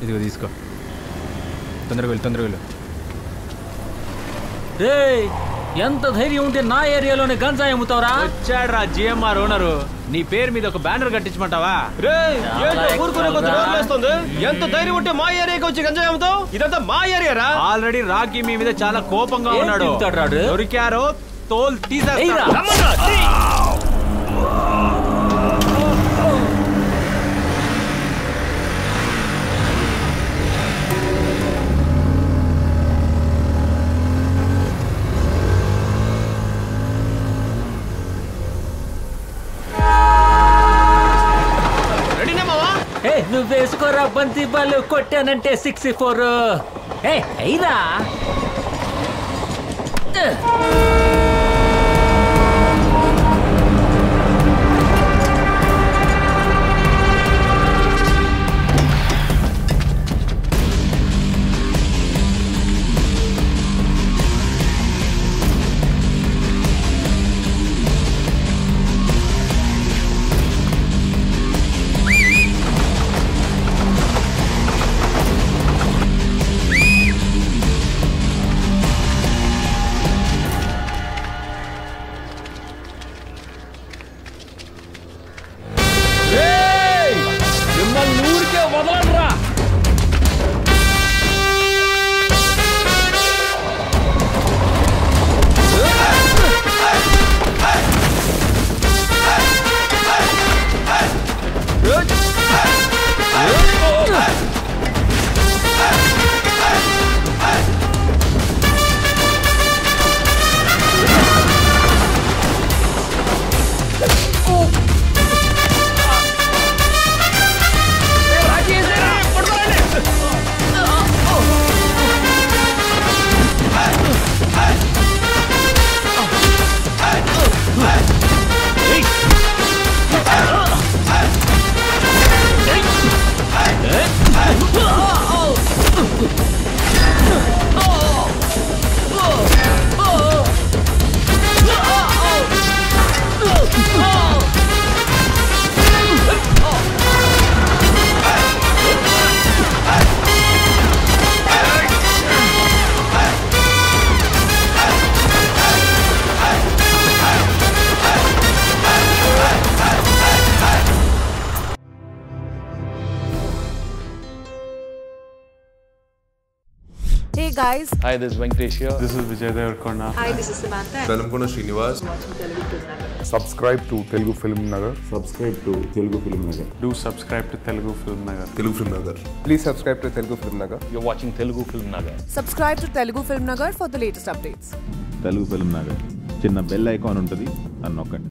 ఇదిగో తీసుకో తొందరగా వెళ్ళు తొందరగా వెళ్ళు రేయ్ ఎంత ధైర్యం ఉంటే నా ఏరియాలోనే గంజాయి అమ్ముతావరా వచ్చాడ్రా జిఎంఆర్ ఓనరు నీ పేరు మీద ఒక బ్యానర్ కట్టించమంటావా రేయ్, చాలా ఏంటో ఊరుకునే కొద్ది ఎక్కువరా? రోజులు వేస్తుంది. ఎంత ధైర్యం ఉంటే మా ఏరియాకి వచ్చి గంజాయి అమ్ముతావు ఇదంతా మా ఏరియా రా ఆల్రెడీ రాకీ మీ మీద చాలా కోపంగా ఏం ఉన్నాడు తింటాడు రాడు? దొరికారో తోలు ఎయ్రా. తీసేస్తా రెడీనా మావా ఏ నువ్వు వేసుకోరా బంతి బాల్ కొట్టానంటే సిక్స్ ఫోర్ ఏ అయిరా మిమ్మల్ని ఊరికే వదలరా Hey guys, Hi, this is Venkatesh here. This is Vijay Devarkonda. hi, this is Samantha. Velankonda Srinivas subscribe to Telugu Film Nagar subscribe to Telugu Film Nagar Do subscribe to Telugu Film Nagar. Telugu Film Nagar please subscribe to Telugu Film Nagar You're watching Telugu Film Nagar. Subscribe to Telugu Film Nagar for the latest updates. Telugu Film Nagar చిన్న bell icon ఉంటుంది అని నొక్కండి